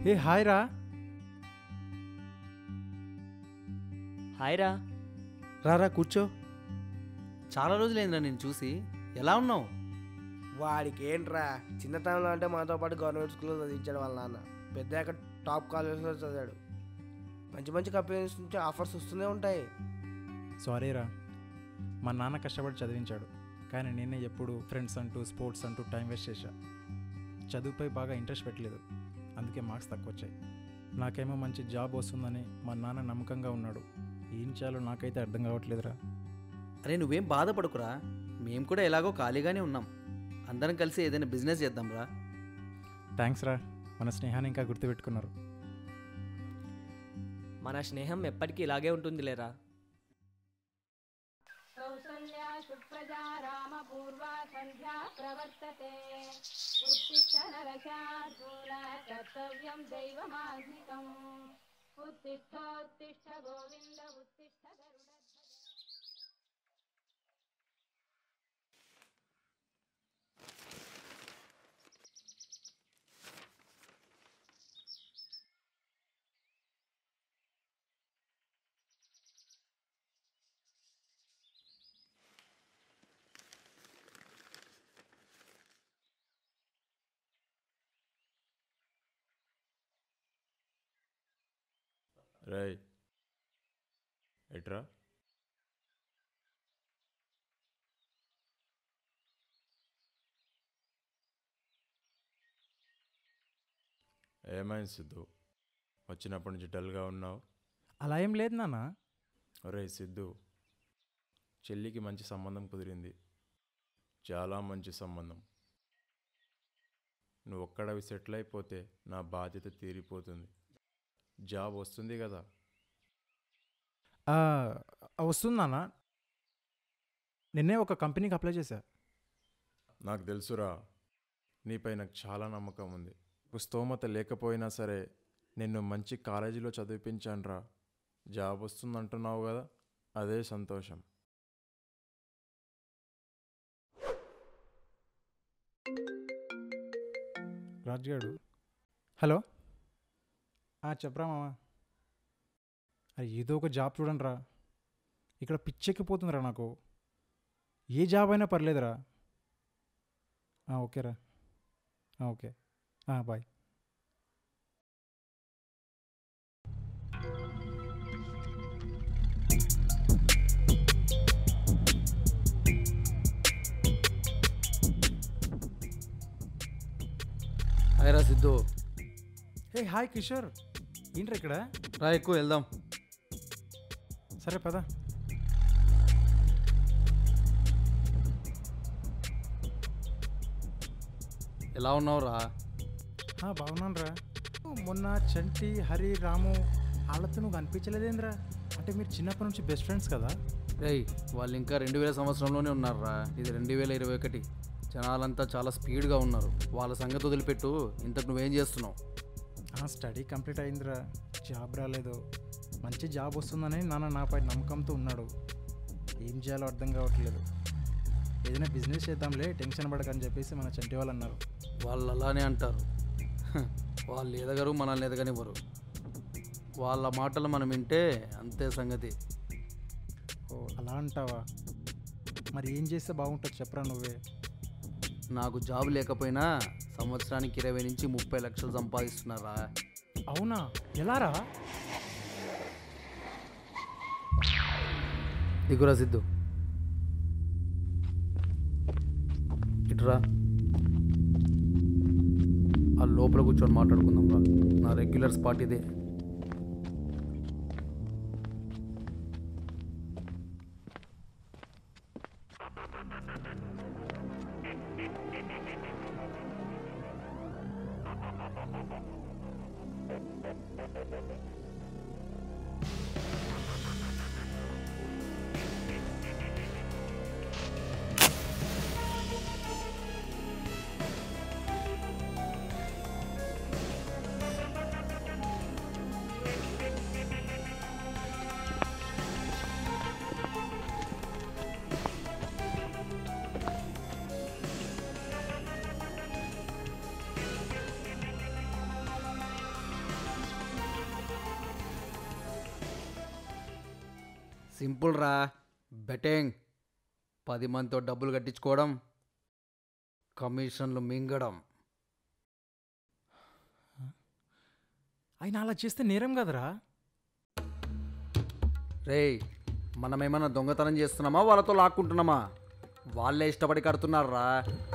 ఏ hi రా hi రా రారా కూర్చో చాలా రోజులైందిరా నేను చూసి ఎలా ఉన్నావు వాడికి ఏంట్రా చిన్నతనంలో అంటే మనతో పాటు గవర్నమెంట్ స్కూల్లో చదివించాడు వాళ్ళ నాన్న పెద్దాక టాప్ కాలేజ్లో చదివాడు మంచి మంచి కంపెనీస్ నుంచి ఆఫర్స్ వస్తూనే ఉంటాయి సారీ రా మా నాన్న కష్టపడి చదివించాడు కానీ నేనే ఎప్పుడు ఫ్రెండ్స్ అంటూ స్పోర్ట్స్ అంటూ టైం వేస్ట్ చేశా చదువుపై బాగా ఇంట్రెస్ట్ పెట్టలేదు అందుకే మార్క్స్ తక్కువ వచ్చాయి నాకేమో మంచి జాబ్ వస్తుందని మా నాన్న నమ్మకంగా ఉన్నాడు ఏం చేయాలో నాకైతే అర్థం కావట్లేదురా అరే నువ్వేం బాధపడకురా మేము కూడా ఎలాగో ఖాళీగానే ఉన్నాం అందరం కలిసి ఏదైనా బిజినెస్ చేద్దాంరా థ్యాంక్స్ రా మన స్నేహాన్ని ఇంకా గుర్తుపెట్టుకున్నారు మన స్నేహం ఎప్పటికీ ఇలాగే ఉంటుంది లేరా कौसल्या सुप्रजा रामपूर्वा सन्ध्या प्रवर्तते उत्तिष्ठ नरशार्दूल कर्तव्यं दैवमाधिकम् उत्तिष्ठोत्तिष्ठ गोविन्द उत्तिष्ठ गरुडध्वज రేయ్ ఎట్రా ఏమైంది సిద్ధు వచ్చినప్పటి నుంచి డల్గా ఉన్నావు అలా ఏం లేదు నాన్న ఒరే సిద్ధు చెల్లికి మంచి సంబంధం కుదిరింది చాలా మంచి సంబంధం నువ్వు ఒక్కడవి సెటిల్ అయిపోతే నా బాధ్యత తీరిపోతుంది జాబ్ వస్తుంది కదా ఆ, వస్తుంది నాన్న నిన్నే ఒక కంపెనీకి అప్లై చేశా నాకు తెలుసురా నీపై నాకు చాలా నమ్మకం ఉంది నువ్వు స్తోమత లేకపోయినా సరే నిన్ను మంచి కాలేజీలో చదివించానురా జాబ్ వస్తుంది అంటున్నావు కదా అదే సంతోషం రాజ్గాడు హలో ఆ, చెప్పరా మామ అరే ఏదో ఒక జాబ్ చూడండి రా ఇక్కడ పిచ్చెక్కిపోతుందిరా నాకు ఏ జాబ్ అయినా పర్లేదురా ఆ, ఓకేరా ఆ, ఓకే ఆ, బాయ్ హాయ్ రా సిద్ధు ఏ హాయ్ కిషోర్ ఏంట్రా ఇక్కడ రా ఎక్కువ వెళ్దాం సరే పద ఎలా ఉన్నావు రా ఆ, బాగున్నాను రా మొన్న చంటి హరి రాము వాళ్ళతో నువ్వు కనిపించలేదేంద్రా అంటే మీరు చిన్నప్పటి నుంచి బెస్ట్ ఫ్రెండ్స్ కదా రేయ్ వాళ్ళు ఇంకా రెండు వేల సంవత్సరంలోనే ఉన్నారురా ఇది రెండు వేల ఇరవై ఒకటి జనాలంతా చాలా స్పీడ్గా ఉన్నారు వాళ్ళ సంగతి వదిలిపెట్టు ఇంతకు నువ్వేం చేస్తున్నావు ఆ, స్టడీ కంప్లీట్ అయిందిరా జాబ్ రాలేదు మంచి జాబ్ వస్తుందని నాన్న నాపై నమ్మకంతో ఉన్నాడు ఏం చేయాలో అర్థం కావట్లేదు ఏదైనా బిజినెస్ చేద్దాంలే టెన్షన్ పడకని చెప్పేసి మన చంటి వాళ్ళు అన్నారు వాళ్ళు అలానే అంటారు హ, వాళ్ళు ఎదగరు మనల్ని ఎదగనివ్వరు వాళ్ళ మాటలు మనం వింటే అంతే సంగతి ఓ అలా అంటావా మరి ఏం చేస్తే బాగుంటుంది చెప్పరా నువ్వే నాకు జాబ్ లేకపోయినా సంవత్సరానికి ఇరవై నుంచి ముప్పై లక్షలు సంపాదిస్తున్నారా అవునా ఎలారా దిగురా సిద్ధు ఇటురా ఆ లోపల కూర్చొని మాట్లాడుకుందాం రా నా రెగ్యులర్ స్పాట్ ఇదే సింపుల్ రా బెట్టింగ్ పది మందితో డబ్బులు కట్టించుకోవడం కమిషన్లు మింగడం అయినా అలా చేస్తే నేరం కదరా రేయ్ మనమేమన్నా దొంగతనం చేస్తున్నామా వాళ్ళతో లాక్కుంటున్నామా వాళ్ళే ఇష్టపడి కడుతున్నారా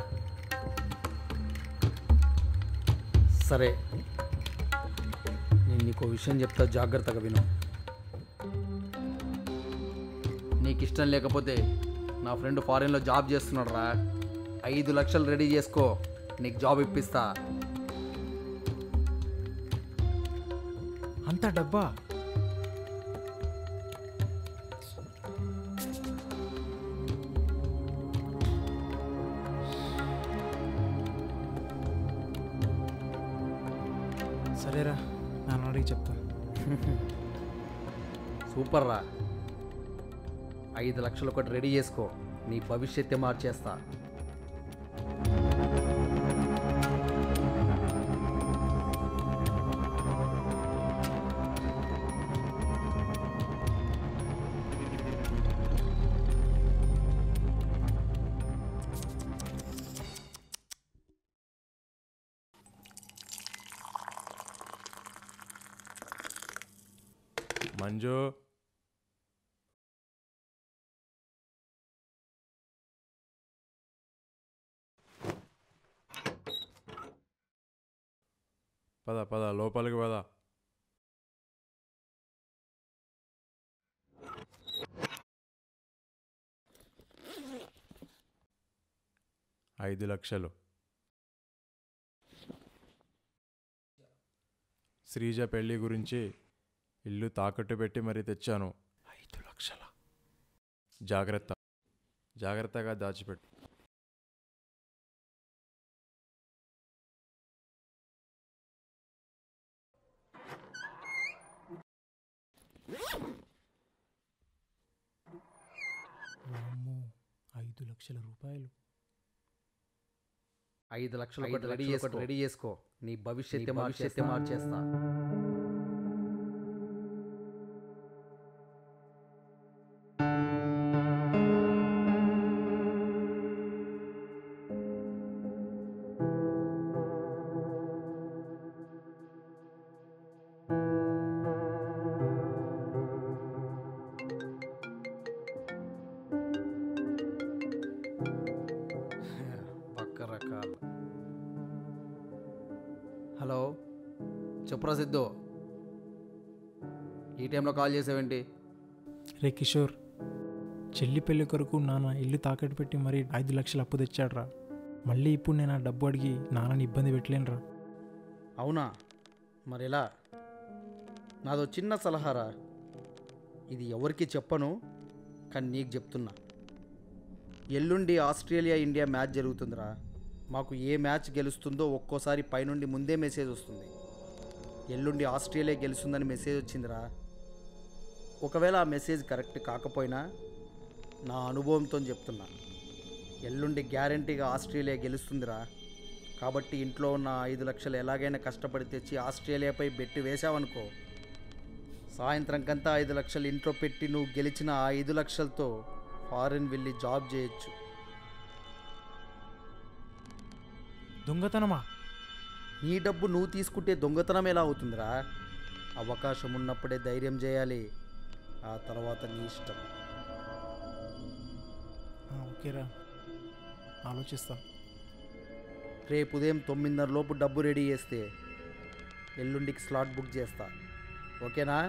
సరే నేను నీకు విషయం చెప్తా జాగ్రత్తగా విను నీకు ఇష్టం లేకపోతే నా ఫ్రెండ్ ఫారెన్లో జాబ్ చేస్తున్నాడు రా ఐదు లక్షలు రెడీ చేసుకో నీకు జాబ్ ఇప్పిస్తా అంత డబ్బా సరేరా నాన్న అడిగి చెప్తా సూపర్ రా ఐదు లక్షలు ఒకటి రెడీ చేసుకో నీ భవిష్యత్తే మార్చేస్తా మంజు పద పద లోపలికి పద ఐదు లక్షలు శ్రీజ పెళ్లి గురించి ఇల్లు తాకట్టు పెట్టి మరీ తెచ్చాను ఐదు లక్షల జాగ్రత్త జాగ్రత్తగా దాచిపెట్టు వామ్మో, ఐదు లక్షల రూపాయలు ఐదు లక్షలు ఒకటి రెడీ చేసుకో రెడీ చేసుకో నీ భవిష్యత్తే భవిష్యత్తే మార్చేస్తా పక్క రకాలు హలో చెప్పురా సిద్ధు ఈ టైంలో కాల్ చేసావేంటి రే కిషోర్ చెల్లి పెళ్లి కొరకు నాన్న ఇల్లు తాకట్టు పెట్టి మరీ ఐదు లక్షలు అప్పు తెచ్చాడ్రా మళ్ళీ ఇప్పుడు నేను ఆ డబ్బు అడిగి నాన్నని ఇబ్బంది పెట్టలేనురా అవునా మరి ఎలా నాదో చిన్న సలహారా ఇది ఎవరికి చెప్పను కానీ నీకు చెప్తున్నా ఎల్లుండి ఆస్ట్రేలియా ఇండియా మ్యాచ్ జరుగుతుందిరా మాకు ఏ మ్యాచ్ గెలుస్తుందో ఒక్కోసారి పైనుండి ముందే మెసేజ్ వస్తుంది ఎల్లుండి ఆస్ట్రేలియా గెలుస్తుందని మెసేజ్ వచ్చిందిరా ఒకవేళ ఆ మెసేజ్ కరెక్ట్ కాకపోయినా నా అనుభవంతో చెప్తున్నా ఎల్లుండి గ్యారంటీగా ఆస్ట్రేలియా గెలుస్తుందిరా కాబట్టి ఇంట్లో ఉన్న ఐదు లక్షలు ఎలాగైనా కష్టపడి తెచ్చి ఆస్ట్రేలియాపై బెట్టి వేశావనుకో సాయంత్రం కంతా ఐదు లక్షలు ఇంట్లో పెట్టి నువ్వు గెలిచిన ఆ ఐదు లక్షలతో ఫారిన్ వెళ్ళి జాబ్ చేయొచ్చు దొంగతనమా నీ డబ్బు నువ్వు తీసుకుంటే దొంగతనం ఎలా అవుతుందిరా అవకాశం ఉన్నప్పుడే ధైర్యం చేయాలి ఆ తర్వాత నీ ఇష్టం ఆ, ఓకేరా ఆలోచిస్తా రేపు ఉదయం తొమ్మిదిన్నర లోపు డబ్బు రెడీ చేస్తే ఎల్లుండికి స్లాట్ బుక్ చేస్తా ఓకేనా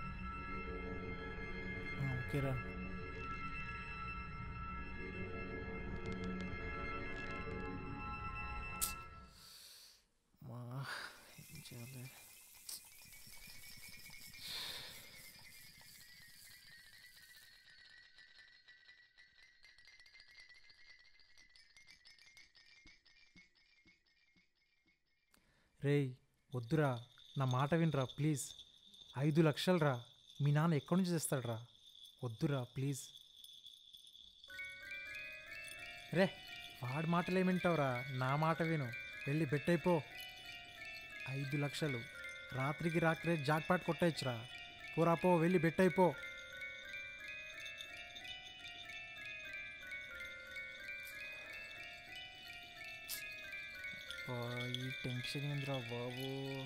ఆ, ఓకేరా మా ఏం చేయాలి రేయ్ వద్దురా నా మాట వినరా ప్లీజ్ ఐదు లక్షలు రా మీ నాన్న ఎక్కడి నుంచి తెస్తాడురా వద్దురా ప్లీజ్ రే వాడి మాటలు ఏమింటావురా నా మాట విను వెళ్ళి బెట్టయిపో ఐదు లక్షలు రాత్రికి రాత్రే జాక్పాట్ కొట్టేయచ్చురా పోరా పో వెళ్ళి బెట్టయిపో ఈ టెన్షన్ ఏంద్రా బాబు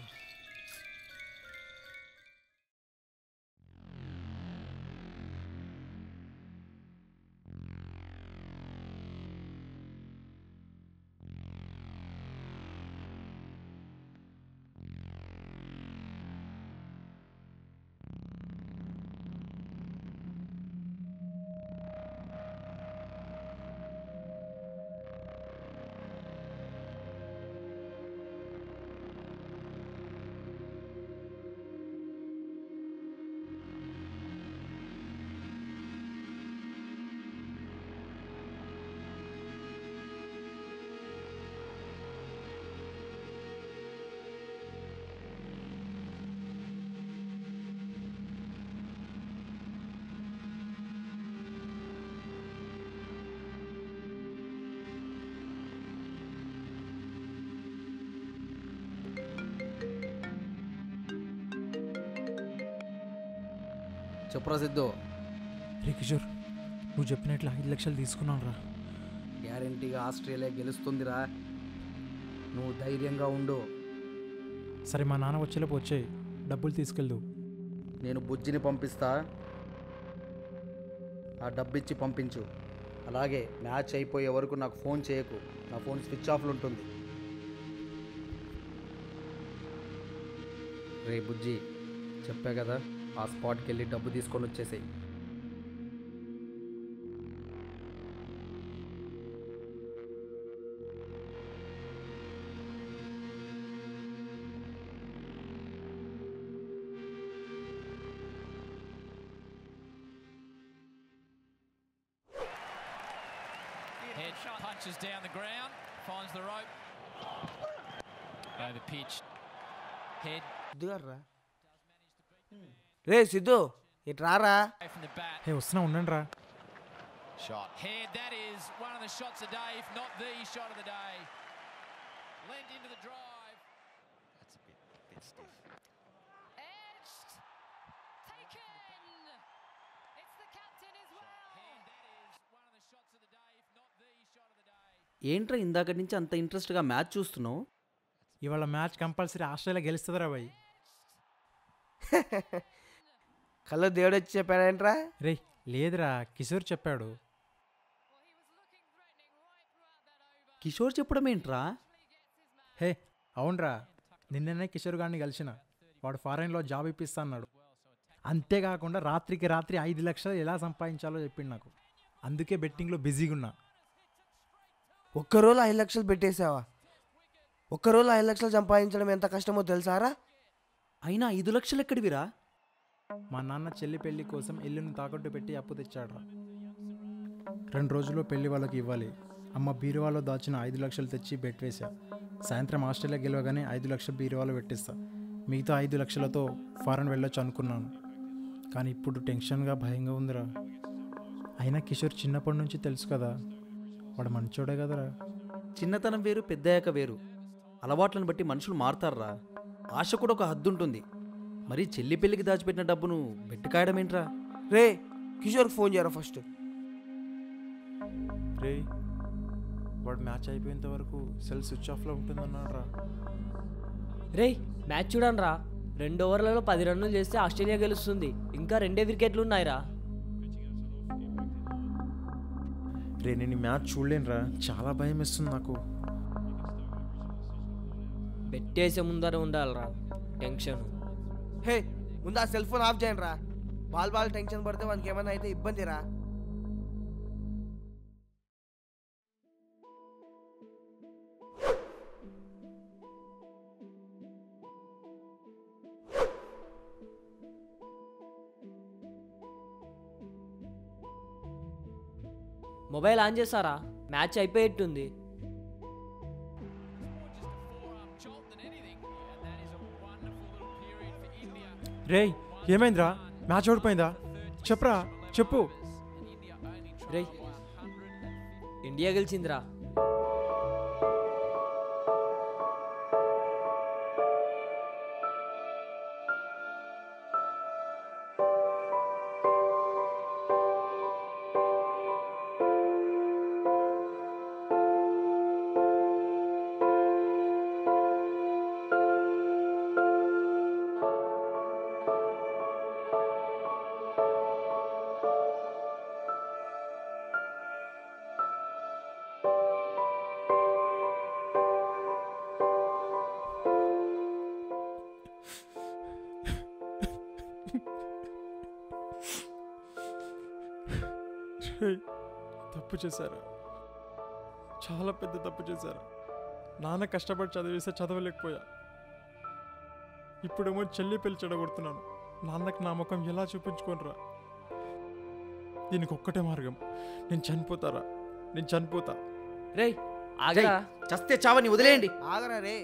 చెప్పురా సిద్ధు రే కిషోర్ నువ్వు చెప్పినట్లు ఐదు లక్షలు తీసుకున్నాను రా గ్యారంటీగా ఆస్ట్రేలియా గెలుస్తుందిరా నువ్వు ధైర్యంగా ఉండు సరే మా నాన్న వచ్చేలోపు వచ్చాయి డబ్బులు తీసుకెళ్దు నేను బుజ్జిని పంపిస్తా ఆ డబ్బు ఇచ్చి పంపించు అలాగే మ్యాచ్ అయిపోయే వరకు నాకు ఫోన్ చేయకు నా ఫోన్ స్విచ్ ఆఫ్లో ఉంటుంది రే బుజ్జి చెప్పా కదా ఆ స్పాట్కి వెళ్ళి డబ్బు తీసుకొని వచ్చేసేయి Head punches down the ground, finds the rope. Over pitch. Head సిద్ధుగారా రే సిద్ధు ఇటు రారా away from the bat. హే వస్తున్నా ఉండండి రా Shot. Head, that is one of the shots a day, if not the shot of the day. Lent into the drive. That's a bit, bit stiff. Edged. Taken. It's the captain as well. Head, that is one of the shots of the day, if not the shot of the day. ఏంట్రా ఇందాక నుంచి అంత ఇంట్రెస్ట్గా match చూస్తున్నావు ఇవాళ match compulsory Australia గెలుస్తుందిరా boy కళ్ళు దేవుడు వచ్చి చెప్పాడేంట్రా రే లేదురా కిషోర్ చెప్పాడు కిషోర్ చెప్పడం ఏంట్రా హే అవునరా నిన్ననే కిషోర్ గారిని కలిసిన వాడు ఫారెన్లో జాబ్ ఇప్పిస్తా అన్నాడు అంతేకాకుండా రాత్రికి రాత్రి ఐదు లక్షలు ఎలా సంపాదించాలో చెప్పిండు నాకు అందుకే బెట్టింగ్లో బిజీగా ఉన్నా ఒక్క రోజు ఐదు లక్షలు పెట్టేసావా ఒక్క రోజు ఐదు లక్షలు సంపాదించడం ఎంత కష్టమో తెలుసారా అయినా ఐదు లక్షలు ఎక్కడివిరా మా నాన్న చెల్లి పెళ్లి కోసం ఇల్లుని తాకట్టు పెట్టి అప్పు తెచ్చాడు రెండు రోజుల్లో పెళ్లి వాళ్ళకి ఇవ్వాలి అమ్మ బీరువాలో దాచిన ఐదు లక్షలు తెచ్చి బెట్ వేశా సాయంత్రం ఆస్ట్రేలియా గెలవగానే ఐదు లక్షలు బీరువాలో పెట్టిస్తా మిగతా ఐదు లక్షలతో ఫారెన్ వెళ్ళొచ్చు అనుకున్నాను కానీ ఇప్పుడు టెన్షన్గా భయంగా ఉందిరా అయినా కిషోర్ చిన్నప్పటి నుంచి తెలుసు కదా వాడు మంచోడే కదరా చిన్నతనం వేరు పెద్దయ్యాక వేరు అలవాట్లను బట్టి మనుషులు మారుతారా ఆశ కూడా ఒక హద్దు ఉంటుంది మరి చెల్లి పెళ్లికి దాచిపెట్టిన డబ్బును బెట్టు కాయడం ఏంట్రా రే కిషోర్కి ఫోన్ చేయరా ఫస్ట్ రే వాడు మ్యాచ్ అయిపోయేంత వరకు సెల్ స్విచ్ ఆఫ్లో ఉంటుందన్నాడు రా రేయ్ మ్యాచ్ చూడండి రా రెండు ఓవర్లలో పది రన్నులు చేస్తే ఆస్ట్రేలియా గెలుస్తుంది ఇంకా రెండే వికెట్లు ఉన్నాయిరా రే నేను ఈ మ్యాచ్ చూడలేనురా చాలా భయం వేస్తుంది నాకు పెట్టేసే ముందర ఉండాలిరా టెన్షన్ హే ముందు ఆ సెల్ ఫోన్ ఆఫ్ చేయండి రా బాల్ బాల్ టెన్షన్ పడితే మనకి ఏమైనా అయితే ఇబ్బంది రా మొబైల్ ఆన్ చేస్తారా మ్యాచ్ అయిపోయేట్టుంది Forearm jolt than anything. And that is a wonderful little period for India. రేయ్ ఏమైందిరా మ్యాచ్ ఓడిపోయిందా చెప్పరా చెప్పు And India only రేయ్ trying 150. ఇండియా గెలిచిందిరా రేయ్, తప్పు చేశారా చాలా పెద్ద తప్పు చేశారా నాన్న కష్టపడి చదివేస్తే చదవలేకపోయా ఇప్పుడేమో చెల్లి పెళ్లి చెడగొడుతున్నాను నాన్నకి నా ముఖం ఎలా చూపించుకోనరా దీనికి ఒక్కటే మార్గం నేను చనిపోతారా నేను చనిపోతా రేయ్ ఆగరా చస్తే చావని వదిలేయండి ఆగరా రే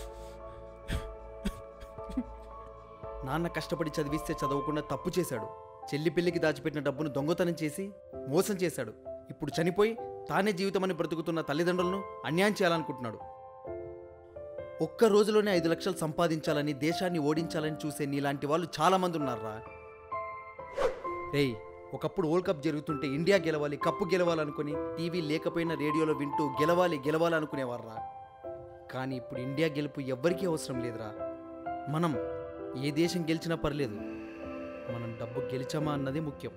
నాన్న కష్టపడి చదివిస్తే చదవకుండా తప్పు చేశాడు చెల్లి పెళ్లికి దాచిపెట్టిన డబ్బును దొంగతనం చేసి మోసం చేశాడు ఇప్పుడు చనిపోయి తానే జీవితమని బ్రతుకుతున్న తల్లిదండ్రులను అన్యాయం చేయాలనుకుంటున్నాడు ఒక్క రోజులోనే ఐదు లక్షలు సంపాదించాలని దేశాన్ని ఓడించాలని చూసే నీలాంటి వాళ్ళు చాలామంది ఉన్నారా రేయ్ ఒకప్పుడు వరల్డ్ కప్ జరుగుతుంటే ఇండియా గెలవాలి కప్పు గెలవాలనుకుని టీవీ లేకపోయినా రేడియోలో వింటూ గెలవాలి గెలవాలి అనుకునేవారా కానీ ఇప్పుడు ఇండియా గెలుపు ఎవ్వరికీ అవసరం లేదురా మనం ఏ దేశం గెలిచినా పర్లేదు మనం డబ్బు గెలిచామా అన్నది ముఖ్యం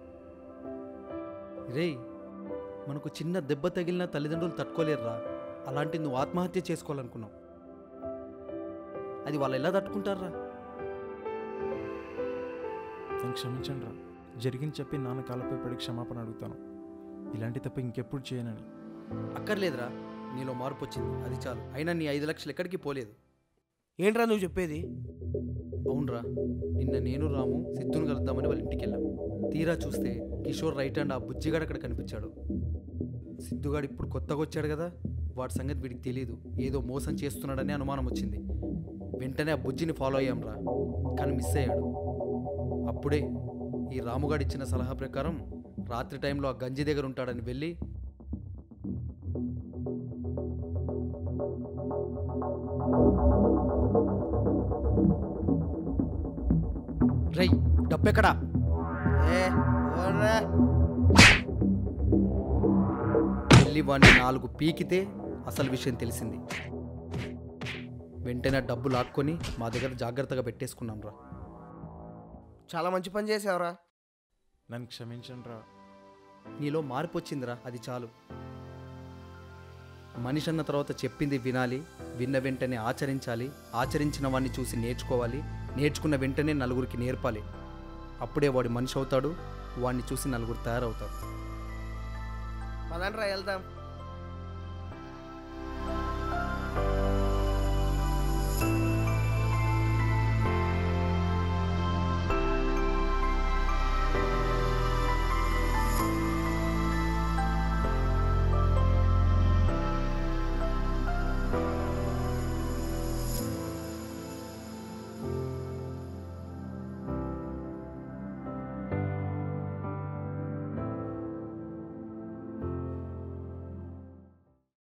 రేయ్ మనకు చిన్న దెబ్బ తగిలిన తల్లిదండ్రులు తట్టుకోలేరురా అలాంటి నువ్వు ఆత్మహత్య చేసుకోవాలనుకున్నావు అది వాళ్ళు ఎలా తట్టుకుంటారా నన్ను క్షమించండి రా జరిగింది చెప్పి నాన్న కాళ్ళపై పడి క్షమాపణ అడుగుతాను ఇలాంటి తప్పు ఇంకెప్పుడు చేయనని అక్కర్లేదురా నీలో మార్పు వచ్చింది అది చాలు అయినా నీ ఐదు లక్షలు ఎక్కడికి పోలేదు ఏంట్రా నువ్వు చెప్పేది అవునరా నిన్న నేను రాము సిద్ధును కలుద్దామని వాళ్ళ ఇంటికి వెళ్ళాము తీరా చూస్తే కిషోర్ రైట్ హ్యాండ్ ఆ బుజ్జిగాడు అక్కడ కనిపించాడు సిద్ధుగాడు ఇప్పుడు కొత్తగా వచ్చాడు కదా వాడి సంగతి వీడికి తెలియదు ఏదో మోసం చేస్తున్నాడని అనుమానం వచ్చింది వెంటనే ఆ బుజ్జిని ఫాలో అయ్యాంరా కానీ మిస్ అయ్యాడు అప్పుడే ఈ రాముగాడు ఇచ్చిన సలహా ప్రకారం రాత్రి టైంలో ఆ గంజి దగ్గర ఉంటాడని వెళ్ళి రై డబ్బెక్కడా ఏ ఓర్రా. వెళ్ళి వాడిని నాలుగు పీకితే అసలు విషయం తెలిసింది వెంటనే ఆ డబ్బు లాక్కొని మా దగ్గర జాగ్రత్తగా పెట్టేసుకున్నాం రా చాలా మంచి పని చేసావురా నన్ను క్షమించండి రా నీలో మార్పు వచ్చిందిరా అది చాలు మనిషి అన్న తర్వాత చెప్పింది వినాలి విన్న వెంటనే ఆచరించాలి ఆచరించిన వాడిని చూసి నేర్చుకోవాలి నేర్చుకున్న వెంటనే నలుగురికి నేర్పాలి అప్పుడే వాడు మనిషి అవుతాడు వాడిని చూసి నలుగురు తయారవుతారు పదండ్రా వెళ్దాం